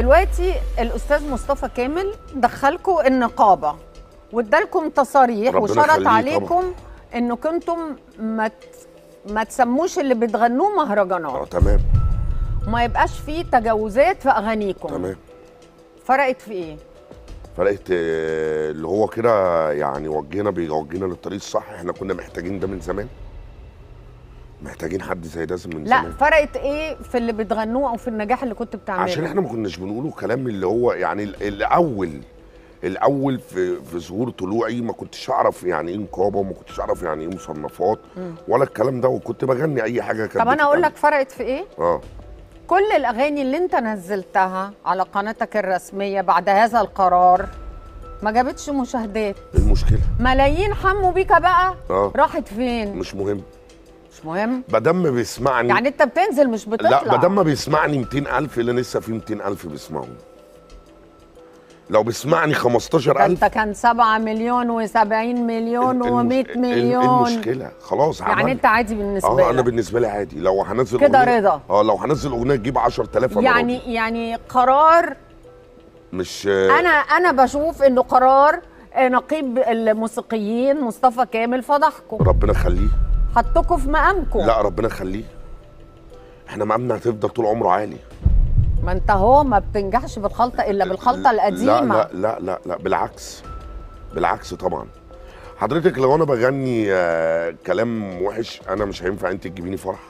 دلوقتي الاستاذ مصطفى كامل دخلكم النقابه وادالكم تصاريح ربنا وشرط يخليه عليكم انكم انتم ما ت- ما تسموش اللي بتغنوه اه مهرجانات تمام وما يبقاش فيه تجاوزات في اغانيكم تمام فرقت في ايه فلقيت آه، اللي هو كده يعني وجهنا بيوجهنا للطريق الصح احنا كنا محتاجين ده من زمان محتاجين حد زي ده من لا زمان فرقت ايه في اللي بتغنوه او في النجاح اللي كنت بتعمله عشان احنا ما كناش بنقوله كلام اللي هو يعني ال- الاول الاول في في ظهور طلوعي ما كنتش اعرف يعني ايه نقابه وما كنتش اعرف يعني ايه مصنفات ولا الكلام ده وكنت بغني اي حاجه كانت طب انا اقول بتتعمل. لك فرقت في ايه اه كل الاغاني اللي انت نزلتها على قناتك الرسميه بعد هذا القرار ما جابتش مشاهدات إيه المشكله ملايين حمو بيكا بقى اه راحت فين مش مهم مش مهم بدم بيسمعني يعني انت بتنزل مش بتطلع لا بدل ما بيسمعني 200000 اللي لسه في 200000 بيسمعوني لو بيسمعني ده 15000 انت كان 7 مليون و70 مليون المش- و100 ال- مليون المشكله خلاص يعني عملت. انت عادي بالنسبه اه انا لك بالنسبه لي عادي لو هنزل كده أغنية- رضا. اه لو هنزل اغنيه تجيب 10000 أنا يعني راضي. يعني قرار مش انا انا بشوف انه قرار نقيب الموسيقيين مصطفى كامل فضحكم ربنا يخليه حطكم في مقامكم لا ربنا يخليه احنا مقامنا هتفضل طول عمره عالي ما انت هو ما بتنجحش بالخلطه الا بالخلطه القديمه لا لا لا لا, لا بالعكس بالعكس طبعا حضرتك لو انا بغني آه كلام وحش انا مش هينفع انت تجيبيني فرح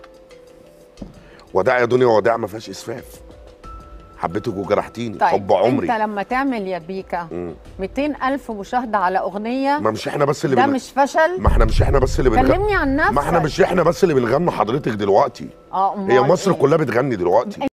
وداع يا دنيا وداع ما فيهاش اسفاف حبيتك وجرحتيني طيب حب عمري انت لما تعمل يا بيكا مم. 200 الف مشاهده على اغنيه ما مش احنا بس اللي ده بن- مش فشل ما احنا مش احنا بس اللي بنغني كلمني عن نفسك ما احنا مش احنا بس اللي بنغني حضرتك دلوقتي اه هي أمال مصر إيه؟ كلها بتغني دلوقتي